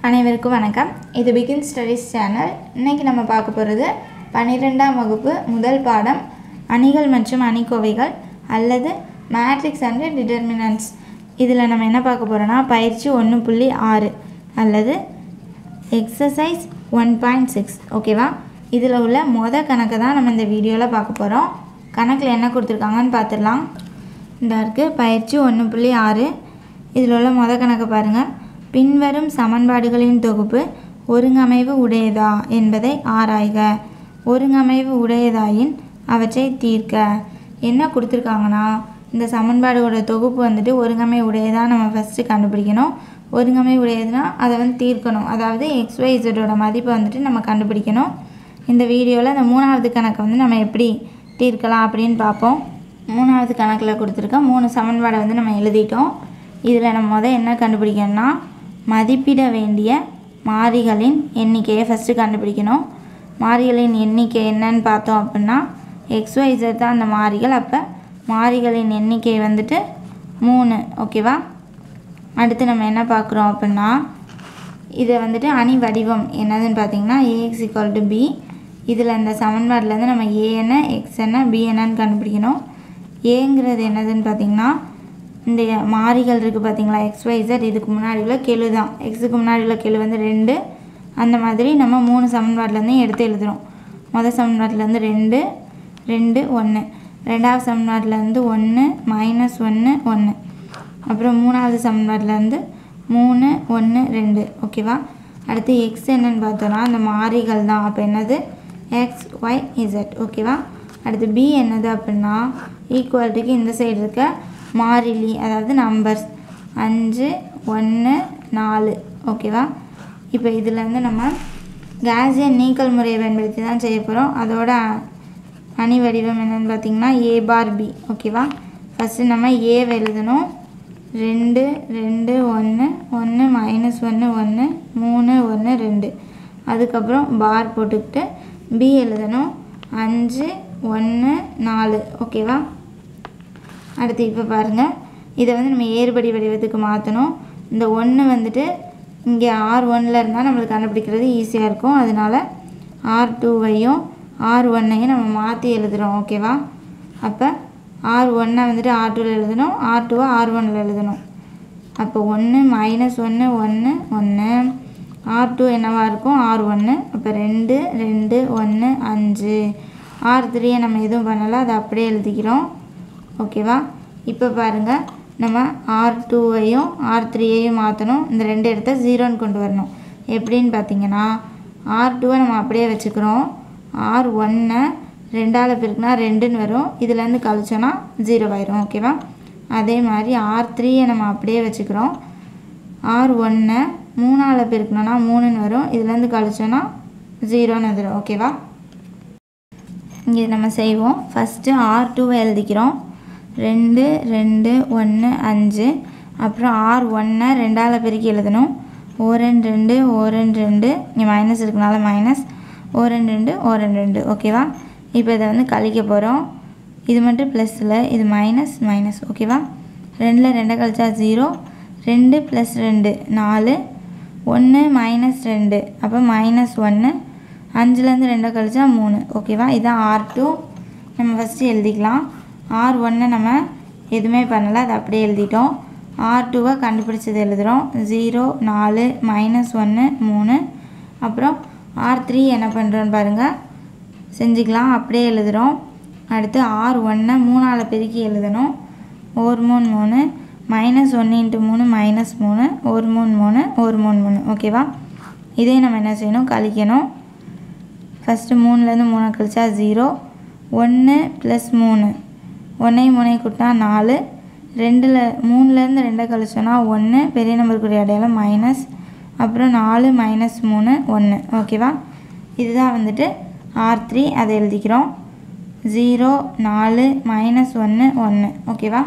அனைவருக்கும் வணக்கம் இது பிகின் ஸ்டடீஸ் சேனல் இன்னைக்கு நம்ம பார்க்க போகிறது பன்னிரெண்டாம் வகுப்பு முதல் பாடம் அணிகள் மற்றும் அணிக்கோவைகள் அல்லது மேட்ரிக்ஸ் அண்ட் டிட்டர்மினன்ட்ஸ் இதில் நம்ம என்ன பார்க்க போகிறோன்னா பயிற்சி ஒன்று புள்ளி ஆறு அல்லது எக்ஸசைஸ் ஒன் பாயிண்ட் சிக்ஸ் ஓகேவா இதில் உள்ள மொத கணக்கை தான் நம்ம இந்த வீடியோவில் பார்க்க போகிறோம் கணக்கில் என்ன கொடுத்துருக்காங்கன்னு பார்த்துடலாம் இந்த இருக்குது பயிற்சி ஒன்று புள்ளி ஆறு இதில் உள்ள மொத கணக்கை பாருங்கள் பின்வரும் சமன்பாடுகளின் தொகுப்பு ஒருங்கமைவு உடையதா என்பதை ஆராய்க ஒருங்கமைவு உடையதாயின் அவற்றை தீர்க்க என்ன கொடுத்துருக்காங்கன்னா இந்த சமன்பாடுகளோட தொகுப்பு வந்துட்டு ஒருங்கமை உடையதா நம்ம ஃபஸ்ட்டு கண்டுபிடிக்கணும் ஒருங்கமை உடையதுன்னா அதை வந்து தீர்க்கணும் அதாவது எக்ஸ்ஒய் இசட்டோட மதிப்பை வந்துட்டு நம்ம கண்டுபிடிக்கணும் இந்த வீடியோவில் இந்த மூணாவது கணக்கை வந்து நம்ம எப்படி தீர்க்கலாம் அப்படின்னு பார்ப்போம் மூணாவது கணக்கில் கொடுத்துருக்க மூணு சமன்பாடை வந்து நம்ம எழுதிட்டோம் இதில் நம்ம முதல் என்ன கண்டுபிடிக்கணும்னா மதிப்பிட வேண்டிய மாறிகளின் எண்ணிக்கையை ஃபஸ்ட்டு கண்டுபிடிக்கணும் மாறிகளின் எண்ணிக்கை என்னன்னு பார்த்தோம் அப்படின்னா XYZ தான் அந்த மாறிகள் அப்போ மாறிகளின் எண்ணிக்கை வந்துட்டு மூணு ஓகேவா அடுத்து நம்ம என்ன பார்க்குறோம் அப்படின்னா இதை வந்துட்டு அணி வடிவம் என்னதுன்னு பார்த்தீங்கன்னா ஏஎக்ஸ் equal to பி இதில் இந்த சமன்பாட்டிலேருந்து நம்ம ஏ என்ன எக்ஸ் என்ன பி என்னன்னு கண்டுபிடிக்கணும் ஏங்கிறது என்னதுன்னு பார்த்தீங்கன்னா இந்த மாறிகள் இருக்குது பார்த்தீங்களா எக்ஸ் ஒய் Z இதுக்கு முன்னாடி உள்ள கெழு தான் எக்ஸுக்கு முன்னாடி உள்ள கெழு வந்து ரெண்டு அந்த மாதிரி நம்ம மூணு சமன்பாட்டிலேருந்து எடுத்து எழுதுகிறோம் மொதல் சமன்பாட்டிலேருந்து ரெண்டு ரெண்டு ஒன்று ரெண்டாவது சமன்பாட்டிலேருந்து ஒன்று மைனஸ் ஒன்று ஒன்று அப்புறம் மூணாவது சமன்பாட்டிலேருந்து மூணு ஒன்று ரெண்டு ஓகேவா அடுத்து எக்ஸ் என்னன்னு பார்த்தோன்னா அந்த மாறிகள் தான் அப்போ என்னது எக்ஸ் ஒய் இசட் ஓகேவா அடுத்து பி என்னது அப்படின்னா ஈக்குவாலிட்டிக்கு இந்த சைடு இருக்க மாறிலி அதாவது நம்பர்ஸ் அஞ்சு ஒன்று நாலு ஓகேவா இப்போ இதுலேருந்து நம்ம கேசியன் நீக்கல் முறையை பயன்படுத்தி தான் செய்ய போகிறோம் அதோட அணி வடிவம் என்னன்னு பார்த்தீங்கன்னா ஏ பார் பி ஓகேவா ஃபஸ்ட்டு நம்ம ஏவை எழுதணும் ரெண்டு ரெண்டு ஒன்று ஒன்று மைனஸ் ஒன்று ஒன்று மூணு ஒன்று ரெண்டு அதுக்கப்புறம் பார் போட்டுக்கிட்டு பி எழுதணும் அஞ்சு ஒன்று நாலு ஓகேவா அடுத்து இப்போ பாருங்கள் இதை வந்து நம்ம ஏறுபடி வடிவத்துக்கு மாற்றணும் இந்த ஒன்று வந்துட்டு இங்கே ஆர் ஒன்னில் இருந்தால் நம்மளுக்கு கண்டுபிடிக்கிறது ஈஸியாக இருக்கும் அதனால் ஆர் டூவையும் ஆர் ஒன்னையும் நம்ம மாற்றி எழுதுகிறோம் ஓகேவா அப்போ ஆர் ஒன்னை வந்துட்டு ஆர் டூவில் எழுதணும் ஆர் டூவை ஆர் ஒன்னில் எழுதணும் அப்போ ஒன்று மைனஸ் ஒன்று ஒன்று ஒன்று ஆர் டூ என்னவாக இருக்கும் ஆர் ஒன்று அப்போ ரெண்டு ரெண்டு ஒன்று அஞ்சு ஆர் த்ரீயை நம்ம எதுவும் பண்ணலை அதை அப்படியே எழுதிக்கிறோம் ஓகேவா இப்போ பாருங்கள் நம்ம ஆர் டூவையும் ஆர் த்ரீயையும் மாற்றணும் இந்த ரெண்டு இடத்த ஜீரோன்னு கொண்டு வரணும் எப்படின்னு பார்த்தீங்கன்னா ஆர் டூவை நம்ம அப்படியே வச்சுக்கிறோம் ஆர் ஒன்னை ரெண்டால் பெருக்குனா ரெண்டுன்னு வரும் இதுலேருந்து கழிச்சோன்னா ஜீரோ ஆயிரும் ஓகேவா அதே மாதிரி ஆர் த்ரீயை நம்ம அப்படியே வச்சுக்கிறோம் ஆர் ஒன்னை மூணால் பெருக்கணும்னா மூணுன்னு வரும் இதுலேருந்து கழிச்சோன்னா ஜீரோன்னு வந்துடும் ஓகேவா இங்கே நம்ம செய்வோம் ஃபஸ்ட்டு ஆர் டூவை எழுதிக்கிறோம் ரெண்டு ரெண்டு ஒன்று அஞ்சு அப்புறம் ஆர் ஒன்னை ரெண்டால் பெருக்கி எழுதணும் ஓரன் ரெண்டு ஓரன் ரெண்டு இங்கே மைனஸ் இருக்கனால மைனஸ் ஓரன் ரெண்டு ஓரன் ரெண்டு ஓகேவா இப்போ இதை வந்து கழிக்க போகிறோம் இது மட்டும் ப்ளஸில் இது மைனஸ் மைனஸ் ஓகேவா ரெண்டில் ரெண்டை கழிச்சா ஜீரோ ரெண்டு ப்ளஸ் ரெண்டு நாலு ஒன்று மைனஸ் ரெண்டு அப்போ மைனஸ் ஒன்று அஞ்சுலேருந்து ரெண்டை கழிச்சா மூணு ஓகேவா இதான் ஆர் டூ நம்ம ஃபஸ்ட்டு எழுதிக்கலாம் ஆர் ஒன்னை நம்ம எதுவுமே பண்ணலை அதை அப்படியே எழுதிட்டோம் ஆர் டூவை கண்டுபிடிச்சது எழுதுகிறோம் ஜீரோ நாலு மைனஸ் ஒன்று மூணு அப்புறம் ஆர் த்ரீ என்ன பண்ணுறோன்னு பாருங்கள் செஞ்சுக்கலாம் அப்படியே எழுதுகிறோம் அடுத்து ஆர் ஒன்னை மூணால் பெருக்கி எழுதணும் ஒரு மூணு மூணு மைனஸ் ஒன்று இன்ட்டு மூணு மைனஸ் மூணு ஒரு மூணு மூணு ஒரு மூணு மூணு ஓகேவா இதே நம்ம என்ன செய்யணும் கழிக்கணும் ஃபஸ்ட்டு மூணுலேருந்து மூணு கழிச்சா ஜீரோ ஒன்று ப்ளஸ் மூணு ஒன்றையும் மூணையும் கூட்டினா நாலு ரெண்டில் மூணுலேருந்து ரெண்டை கழிச்சோன்னா ஒன்று பெரிய நம்பருக்குரிய அடையாளம் மைனஸ் அப்புறம் நாலு மைனஸ் மூணு ஒன்று ஓகேவா இதுதான் வந்துட்டு ஆர் த்ரீ அதை எழுதிக்கிறோம் ஜீரோ நாலு மைனஸ் ஒன்று ஒன்று ஓகேவா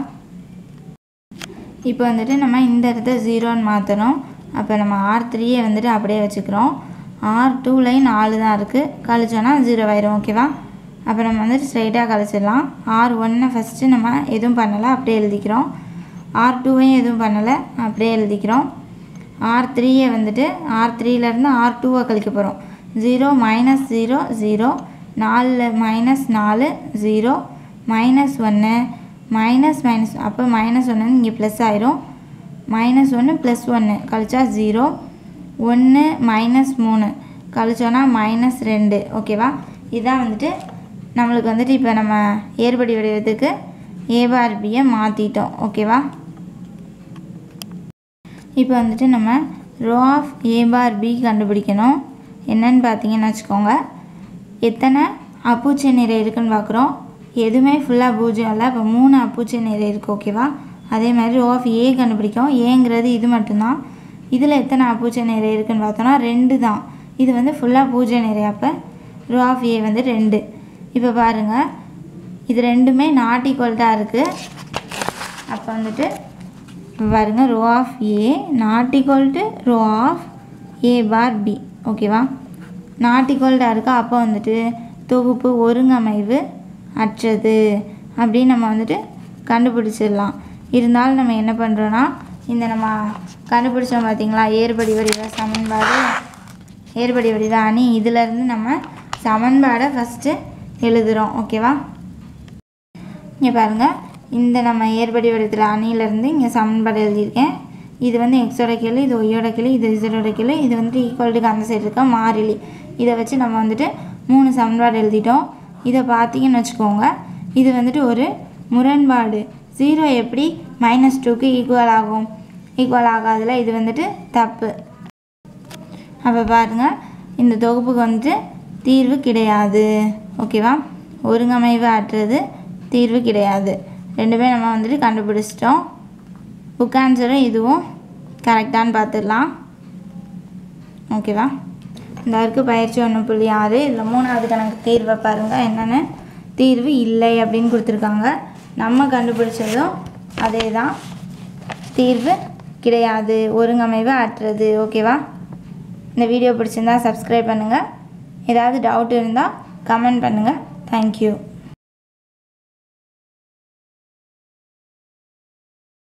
இப்போ வந்துட்டு நம்ம இந்த இடத்த ஜீரோன்னு மாற்றணும் அப்போ நம்ம ஆர் த்ரீயை வந்துட்டு அப்படியே வச்சுக்கிறோம் ஆர் டூலையும் நாலு தான் இருக்குது கழிச்சோன்னா ஜீரோ ஆயிரும் ஓகேவா அப்போ நம்ம வந்துட்டு ஸ்ட்ரைட்டாக கழிச்சிடலாம் ஆர் ஒன்னை ஃபஸ்ட்டு நம்ம எதுவும் பண்ணலை அப்படியே எழுதிக்கிறோம் ஆர் டூவையும் எதுவும் பண்ணலை அப்படியே எழுதிக்கிறோம் ஆர் த்ரீயை வந்துட்டு ஆர் த்ரீலேருந்து ஆர் டூவை கழிக்க போகிறோம் ஜீரோ மைனஸ் ஜீரோ ஜீரோ நாலு மைனஸ் நாலு ஜீரோ மைனஸ் ஒன்று மைனஸ் மைனஸ் அப்போ மைனஸ் ஒன்று இங்கே ப்ளஸ் ஆயிரும் மைனஸ் ஒன்று ப்ளஸ் ஒன்று கழிச்சா ஜீரோ ஒன்று மைனஸ் மூணு கழிச்சோன்னா மைனஸ் ரெண்டு ஓகேவா இதான் வந்துட்டு நம்மளுக்கு வந்துட்டு இப்போ நம்ம ஏறுபடி வடிவத்துக்கு ஏ பார் பியை மாற்றிட்டோம் ஓகேவா இப்போ வந்துட்டு நம்ம row of A bar B கண்டுபிடிக்கணும் என்னன்னு பார்த்தீங்கன்னு வச்சுக்கோங்க எத்தனை அப்பூச்சி நிறை இருக்குன்னு பார்க்குறோம் எதுவுமே ஃபுல்லாக பூஜ்ஜியம் இல்லை இப்போ மூணு அப்பூச்சி நிறை இருக்குது ஓகேவா அதே மாதிரி ரோ ஆஃப் ஏ கண்டுபிடிக்கும் ஏங்கிறது இது மட்டும்தான் இதில் எத்தனை அப்பூச்சி நிறை இருக்குன்னு பார்த்தோன்னா ரெண்டு தான் இது வந்து ஃபுல்லாக பூஜ்ஜிய நிறை அப்போ ரோ ஆஃப் ஏ வந்து ரெண்டு இப்போ பாருங்கள் இது ரெண்டுமே நாட் ஈக்குவல்ட்டாக இருக்குது அப்போ வந்துட்டு இப்போ பாருங்க row of A not equal to row of A bar B ஓகேவா நாட் ஈக்குவல்டாக இருக்கா அப்போ வந்துட்டு தொகுப்பு ஒருங்கமைவு அற்றது அப்படின்னு நம்ம வந்துட்டு கண்டுபிடிச்சிடலாம் இருந்தாலும் நம்ம என்ன பண்ணுறோன்னா இந்த நம்ம கண்டுபிடிச்சோம் பார்த்தீங்களா ஏறுபடி வடிவ சமன்பாடு ஏறுபடி வடிவ அணி இதிலேருந்து நம்ம சமன்பாடை ஃபஸ்ட்டு எழுதுகிறோம் ஓகேவா இங்கே பாருங்கள் இந்த நம்ம ஏற்படி வடிவத்தில் அணியிலேருந்து இங்கே சமன்பாடு எழுதியிருக்கேன் இது வந்து எக்ஸோட கிளி இது ஒய்யோட கிளி இது இசடோட கிளி இது வந்துட்டு ஈக்குவல்ட்டுக்கு அந்த சைடு இருக்க மாறிலி இதை வச்சு நம்ம வந்துட்டு மூணு சமன்பாடு எழுதிட்டோம் இதை பார்த்தீங்கன்னு வச்சுக்கோங்க இது வந்துட்டு ஒரு முரண்பாடு ஜீரோ எப்படி மைனஸ் டூக்கு ஈக்குவல் ஆகும் ஈக்குவல் ஆகாதுல இது வந்துட்டு தப்பு அப்போ பாருங்கள் இந்த தொகுப்புக்கு வந்துட்டு தீர்வு கிடையாது ஓகேவா ஒருங்கமைவு அற்றது தீர்வு கிடையாது ரெண்டுமே நம்ம வந்துட்டு கண்டுபிடிச்சிட்டோம் புக் ஆன்சரும் இதுவும் கரெக்டானு பார்த்துடலாம் ஓகேவா இந்த இருக்கு பயிற்சி ஒன்று புள்ளி ஆறு இதில் மூணாவது கணக்கு தீர்வை பாருங்கள் என்னென்னு தீர்வு இல்லை அப்படின்னு கொடுத்துருக்காங்க நம்ம கண்டுபிடிச்சதும் அதே தான் தீர்வு கிடையாது ஒருங்கமைவு அற்றது ஓகேவா இந்த வீடியோ பிடிச்சிருந்தா சப்ஸ்கிரைப் பண்ணுங்கள் ஏதாவது டவுட் இருந்தால் கமெண்ட் பண்ணுங்கள் தேங்க்யூ